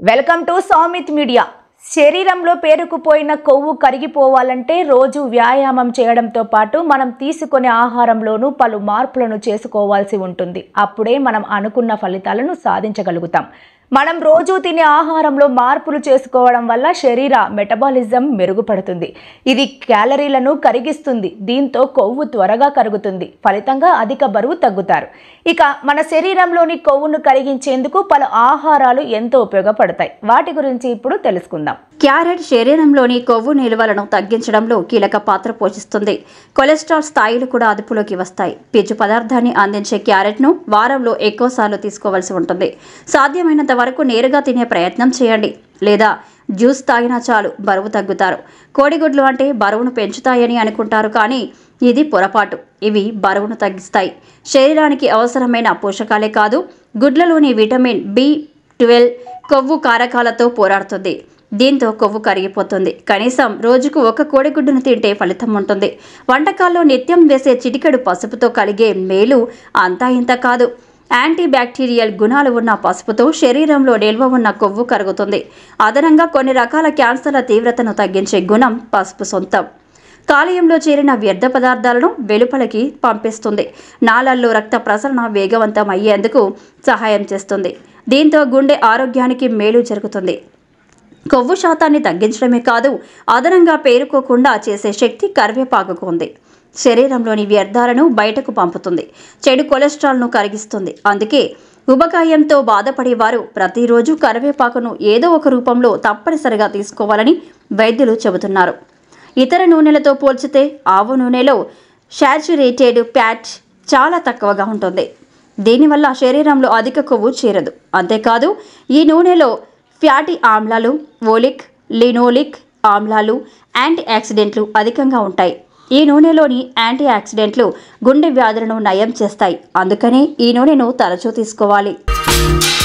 welcome to Soumith media శరీరంలో పేరుకుపోయిన కొవ్వు కరిగిపోవాలంటే రోజు వ్యాయామం చేయడంతో పాటు మనం తీసుకునే ఆహారంలోనూ పలు మార్పులను చేసుకోవాల్సి ఉంటుంది అప్పుడే మనం అనుకున్న ఫలితాలను సాధించగలుగుతాం మనం రోజు తినే ఆహారంలో మార్పులు చేసుకోవడం వల్ల శరీర మెటబాలిజం మెరుగుపడుతుంది ఇది క్యాలరీలను కరిగిస్తుంది దీంతో కొవ్వు త్వరగా కరుగుతుంది ఫలితంగా అధిక బరువు తగ్గుతారు ఇక మన శరీరంలోని కొవ్వును కరిగించేందుకు పలు ఆహారాలు ఎంతో ఉపయోగపడతాయి వాటి గురించి ఇప్పుడు తెలుసుకుందాం క్యారెట్ శరీరంలోని కొవ్వు నిల్వలను తగ్గించడంలో కీలక పాత్ర పోషిస్తుంది కొలెస్ట్రాల్ స్థాయిలు కూడా అదుపులోకి వస్తాయి పీచు పదార్థాన్ని అందించే క్యారెట్ను వారంలో ఎక్కువసార్లు తీసుకోవాల్సి ఉంటుంది సాధ్యమైనంత వరకు నేరుగా తినే ప్రయత్నం చేయండి లేదా జ్యూస్ తాగినా చాలు బరువు తగ్గుతారు కోడిగుడ్లు అంటే బరువును పెంచుతాయని అనుకుంటారు కానీ ఇది పొరపాటు ఇవి బరువును తగ్గిస్తాయి శరీరానికి అవసరమైన పోషకాలే కాదు గుడ్లలోని విటమిన్ బి ట్వెల్వ్ కొవ్వు కారకాలతో పోరాడుతుంది దీంతో కొవ్వు కరిగిపోతుంది కనీసం రోజుకు ఒక కోడిగుడ్డును తింటే ఫలితం ఉంటుంది వంటకాల్లో నిత్యం వేసే చిటికెడు పసుపుతో కలిగే మేలు అంతా ఇంత కాదు యాంటీ బ్యాక్టీరియల్ గుణాలు ఉన్న పసుపుతో శరీరంలో నిల్వ ఉన్న కొవ్వు కరుగుతుంది అదనంగా కొన్ని రకాల క్యాన్సర్ల తీవ్రతను తగ్గించే గుణం పసుపు సొంతం కాలేయంలో చేరిన వ్యర్థ పదార్థాలను వెలుపలికి పంపిస్తుంది నాళల్లో రక్త ప్రసరణ వేగవంతం అయ్యేందుకు సహాయం చేస్తుంది దీంతో గుండె ఆరోగ్యానికి మేలు జరుగుతుంది కొవ్వు శాతాన్ని తగ్గించడమే కాదు అదనంగా పేరుకోకుండా చేసే శక్తి కరివేపాకుకు ఉంది శరీరంలోని వ్యర్థాలను బయటకు పంపుతుంది చెడు కొలెస్ట్రాల్ను కరిగిస్తుంది అందుకే ఉబకాయంతో బాధపడేవారు ప్రతిరోజు కరివేపాకును ఏదో ఒక రూపంలో తప్పనిసరిగా తీసుకోవాలని వైద్యులు చెబుతున్నారు ఇతర నూనెలతో పోల్చితే ఆవు నూనెలో శాచురేటెడ్ ఫ్యాట్ చాలా తక్కువగా ఉంటుంది దీనివల్ల శరీరంలో అధిక కొవ్వు చేరదు అంతేకాదు ఈ నూనెలో ఫ్యాటీ ఆమ్లాలు ఓలిక్ లినోలిక్ ఆమ్లాలు యాంటీ ఆక్సిడెంట్లు అధికంగా ఉంటాయి ఈ నూనెలోని యాంటీ ఆక్సిడెంట్లు గుండె వ్యాధులను నయం చేస్తాయి అందుకనే ఈ నూనెను తరచూ తీసుకోవాలి